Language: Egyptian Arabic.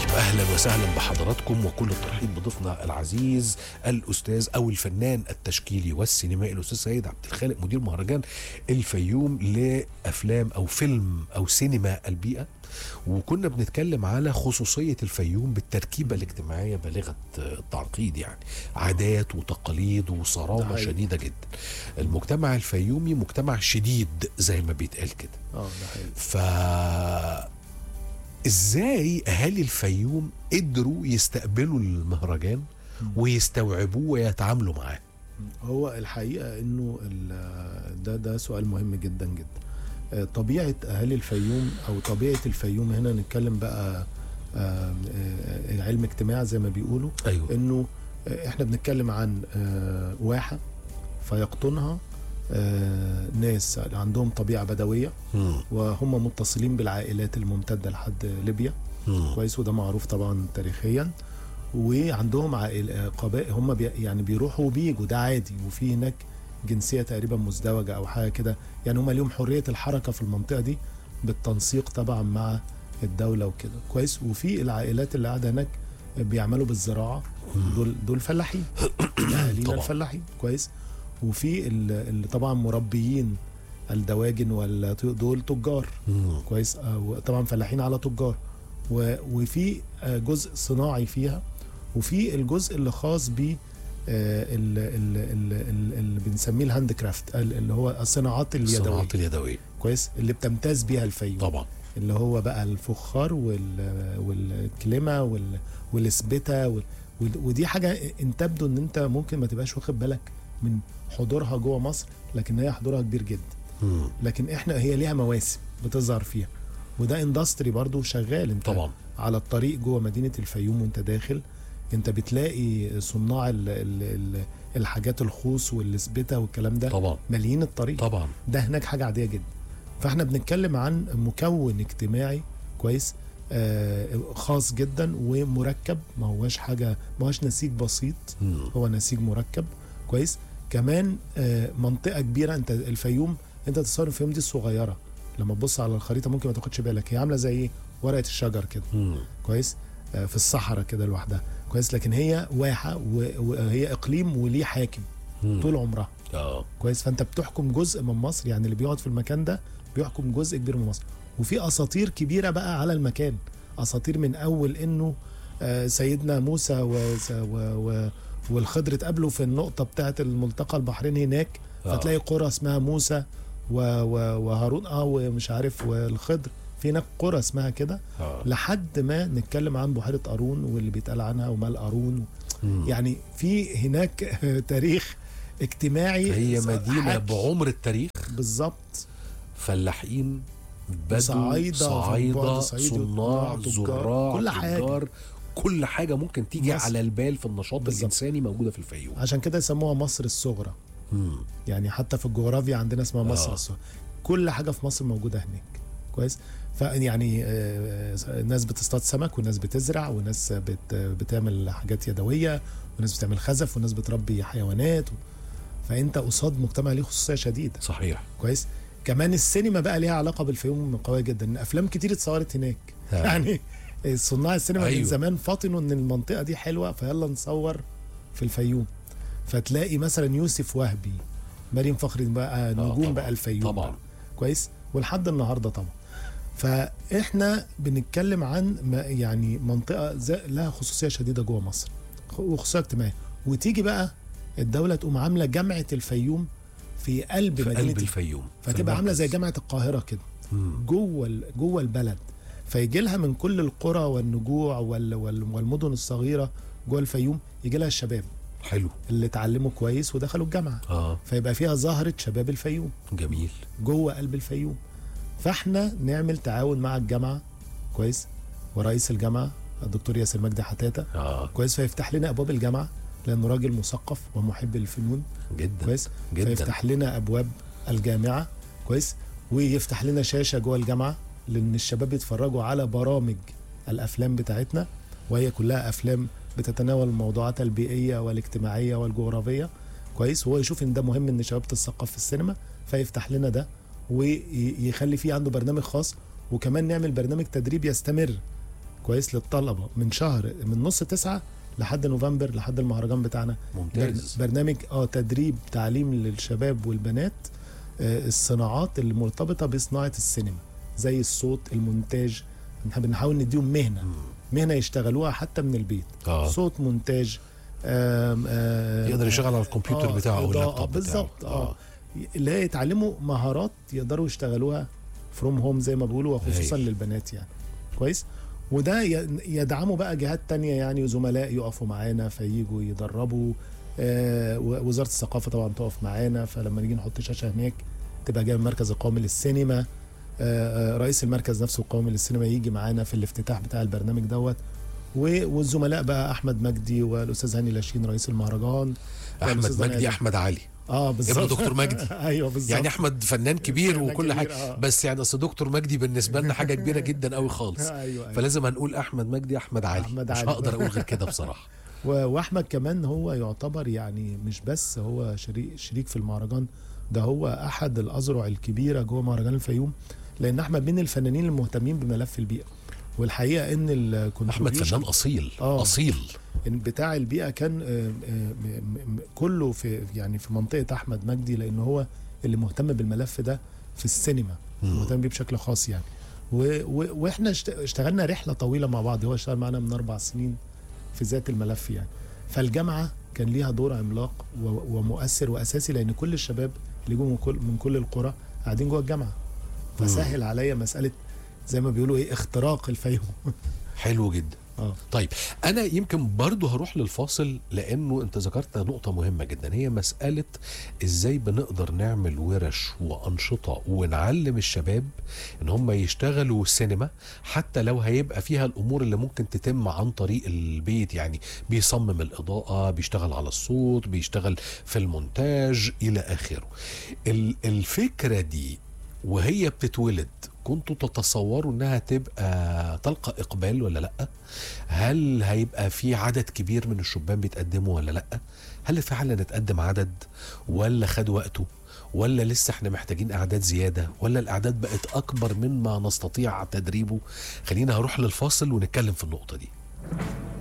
اهلا وسهلا بحضراتكم وكل الترحيب بضيفنا العزيز الاستاذ او الفنان التشكيلي والسينمائي الاستاذ سيد عبد الخالق مدير مهرجان الفيوم لافلام او فيلم او سينما البيئه وكنا بنتكلم على خصوصيه الفيوم بالتركيبه الاجتماعيه بالغه التعقيد يعني عادات وتقاليد ده وصرامه حقيقي. شديده جدا المجتمع الفيومي مجتمع شديد زي ما بيتقال كده اه ده حقيقي ف ازاي اهالي الفيوم قدروا يستقبلوا المهرجان ويستوعبوه ويتعاملوا معاه هو الحقيقه انه ال- ده ده سؤال مهم جدا جدا آه، طبيعه اهالي الفيوم او طبيعه الفيوم هنا نتكلم بقى آه، آه، علم اجتماع زي ما بيقولوا ايوه انه آه، احنا بنتكلم عن آه، واحه فيقطنها آه، ناس عندهم طبيعه بدويه مم. وهم متصلين بالعائلات الممتده لحد ليبيا مم. كويس وده معروف طبعا تاريخيا وعندهم عائل قبائل هم بي يعني بيروحوا وبيجوا ده عادي وفي هناك جنسيه تقريبا مزدوجه او حاجه كده يعني هم ليهم حريه الحركه في المنطقه دي بالتنسيق طبعا مع الدوله وكده كويس وفي العائلات اللي قاعده هناك بيعملوا بالزراعه دول دول فلاحين اهالينا طبعا. الفلاحين كويس وفي ال- اللي طبعا مربيين الدواجن ولا دول تجار مم. كويس آه، طبعا فلاحين على تجار و- وفي آه، جزء صناعي فيها وفي الجزء اللي خاص ب اللي بنسميه الهاند كرافت ال- اللي هو الصناعات اليدويه الصناعات اليدوية كويس اللي بتمتاز بيها الفيوم طبعا اللي هو بقى الفخار وال والكلمه وال والسبته وال وال- ودي حاجه ان تبدو ان انت ممكن ما تبقاش واخد بالك من حضورها جوه مصر لكن هي حضورها كبير جدا مم. لكن احنا هي ليها مواسم بتظهر فيها وده اندستري برضو شغال انت طبعا على الطريق جوه مدينه الفيوم وانت داخل انت بتلاقي صناع ال ال ال الحاجات الخوص والسبته والكلام ده طبعا ماليين الطريق طبعا ده هناك حاجه عاديه جدا فاحنا بنتكلم عن مكون اجتماعي كويس آه خاص جدا ومركب ما هواش حاجه ما هوش نسيج بسيط مم. هو نسيج مركب كويس كمان آه منطقه كبيره انت الفيوم انت تصور الفيوم دي الصغيره لما تبص على الخريطه ممكن ما تاخدش بالك هي عامله زي ايه ورقه الشجر كده مم. كويس آه في الصحراء كده لوحدها كويس لكن هي واحه و- وهي اقليم وليه حاكم مم. طول عمرها اه كويس فانت بتحكم جزء من مصر يعني اللي بيقعد في المكان ده بيحكم جزء كبير من مصر وفي اساطير كبيره بقى على المكان اساطير من اول انه آه، سيدنا موسى و و و والخضر اتقابلوا في النقطه بتاعه الملتقى البحرين هناك آه. فتلاقي قرى اسمها موسى و و وهارون اه ومش عارف والخضر في هناك قرى اسمها كده اه لحد ما نتكلم عن بحيره قارون واللي بيتقال عنها ومال قارون مم. يعني في هناك تاريخ اجتماعي هي مدينة حكي. بعمر التاريخ بالظبط فلاحين بدو صعايدة، صعايدة بعد صعيدي، صناع تجار، زراع كل حاجة. تجار، كل حاجة ممكن تيجي مصر. على البال في النشاط بالظبط. الإنساني موجودة في الفيوم عشان كده يسموها مصر الصغرى مم. يعني حتى في الجغرافيا عندنا اسمها مصر آه. الصغرى كل حاجه في مصر موجوده هناك كويس فيعني آه، آه، ناس بتصطاد سمك وناس بتزرع وناس بت بتعمل حاجات يدويه وناس بتعمل خزف وناس بتربي حيوانات فانت قصاد مجتمع ليه خصوصيه شديده صحيح كويس كمان السينما بقى ليها علاقه بالفيوم قويه جدا إن افلام كتير اتصورت هناك آه. يعني صناع السينما أيوه. من زمان فطنوا ان المنطقه دي حلوه فيلا نصور في الفيوم فتلاقي مثلا يوسف وهبي مريم فخري بقى نجوم طبعاً. بقى الفيوم طبعا بقى. كويس ولحد النهارده طبعا فاحنا بنتكلم عن ما يعني منطقه زي- لها خصوصيه شديده جوه مصر خ- وخصوصيه اجتماعيه وتيجي بقى الدوله تقوم عامله جامعه الفيوم في قلب في مدينه قلب الفيوم. الفيوم في فتبقى عامله زي المركز. جامعه القاهره كده مم. جوه ال- جوه البلد فيجي لها من كل القرى والنجوع وال وال والمدن الصغيره جوه الفيوم يجي لها الشباب حلو اللي اتعلموا كويس ودخلوا الجامعه اه فيبقى فيها زهره شباب الفيوم جميل جوه قلب الفيوم فاحنا نعمل تعاون مع الجامعه كويس ورئيس الجامعه الدكتور ياسر مجدي حتاته اه كويس فيفتح لنا ابواب الجامعه لانه راجل مثقف ومحب الفنون جدا كويس جدا فيفتح لنا ابواب الجامعه كويس ويفتح لنا شاشه جوه الجامعه لان الشباب يتفرجوا على برامج الافلام بتاعتنا وهي كلها افلام بتتناول الموضوعات البيئيه والاجتماعيه والجغرافيه كويس وهو يشوف ان ده مهم ان الشباب تثقف في السينما فيفتح لنا ده ويخلي فيه عنده برنامج خاص وكمان نعمل برنامج تدريب يستمر كويس للطلبه من شهر من نص تسعة لحد نوفمبر لحد المهرجان بتاعنا ممتاز بر- برنامج اه تدريب تعليم للشباب والبنات آه، الصناعات المرتبطه بصناعه السينما زي الصوت المونتاج إحنا بنحاول نديهم مهنه مهنه يشتغلوها حتى من البيت اه صوت مونتاج آم، آم، يقدر يشتغل على الكمبيوتر آه، بتاعه او إضاءة، اللابتوب بتاعه بالظبط اه اللي هي يتعلموا مهارات يقدروا يشتغلوها فروم هوم زي ما بيقولوا وخصوصا هايل. للبنات يعني كويس وده ي- يدعموا بقى جهات تانية يعني زملاء يقفوا معانا فييجوا يدربوا آه و- وزارة الثقافة طبعا تقف معانا فلما نيجي نحط شاشة هناك تبقى جايه من المركز القومي للسينما آه آه، رئيس المركز نفسه القومي للسينما يجي معانا في الافتتاح بتاع البرنامج دوت و- والزملاء بقى احمد مجدي والاستاذ هاني لاشين رئيس المهرجان احمد والأستاذ مجدي نادر. احمد علي اه بالظبط دكتور مجدي. ايوه بالظبط يعني احمد فنان كبير فنان وكل كبير، حاجه آه. بس يعني اصل دكتور مجدي بالنسبه لنا حاجه كبيره جدا قوي خالص ايوه ايوه فلازم هنقول احمد مجدي احمد علي أحمد مش علي. هقدر اقول غير كده بصراحه و- واحمد كمان هو يعتبر يعني مش بس هو شريك شريك في المهرجان ده هو احد الاذرع الكبيره جوه مهرجان الفيوم لان احمد من الفنانين المهتمين بملف البيئه والحقيقه ان ال احمد فنان اصيل آه. اصيل إن بتاع البيئه كان آه، آه، م- م- كله في يعني في منطقه احمد مجدي لان هو اللي مهتم بالملف ده في السينما مم. مهتم بيه بشكل خاص يعني و و واحنا اشت- اشتغلنا رحله طويله مع بعض هو اشتغل معانا من اربع سنين في ذات الملف يعني فالجامعه كان ليها دور عملاق و- ومؤثر واساسي لان كل الشباب اللي جم من كل من كل القرى قاعدين جوه الجامعه فسهل عليا مساله زي ما بيقولوا ايه اختراق الفيوم حلو جدا اه طيب انا يمكن برضو هروح للفاصل لانه انت ذكرت نقطه مهمه جدا هي مساله ازاي بنقدر نعمل ورش وانشطه ونعلم الشباب ان هم يشتغلوا السينما حتى لو هيبقى فيها الامور اللي ممكن تتم عن طريق البيت يعني بيصمم الاضاءه بيشتغل على الصوت بيشتغل في المونتاج الى اخره ال- الفكره دي وهي بتتولد كنتوا تتصوروا انها تبقى تلقى اقبال ولا لا هل هيبقى في عدد كبير من الشبان بيتقدموا ولا لا هل فعلا اتقدم عدد ولا خد وقته ولا لسه احنا محتاجين اعداد زياده ولا الاعداد بقت اكبر مما نستطيع تدريبه خلينا هروح للفاصل ونتكلم في النقطه دي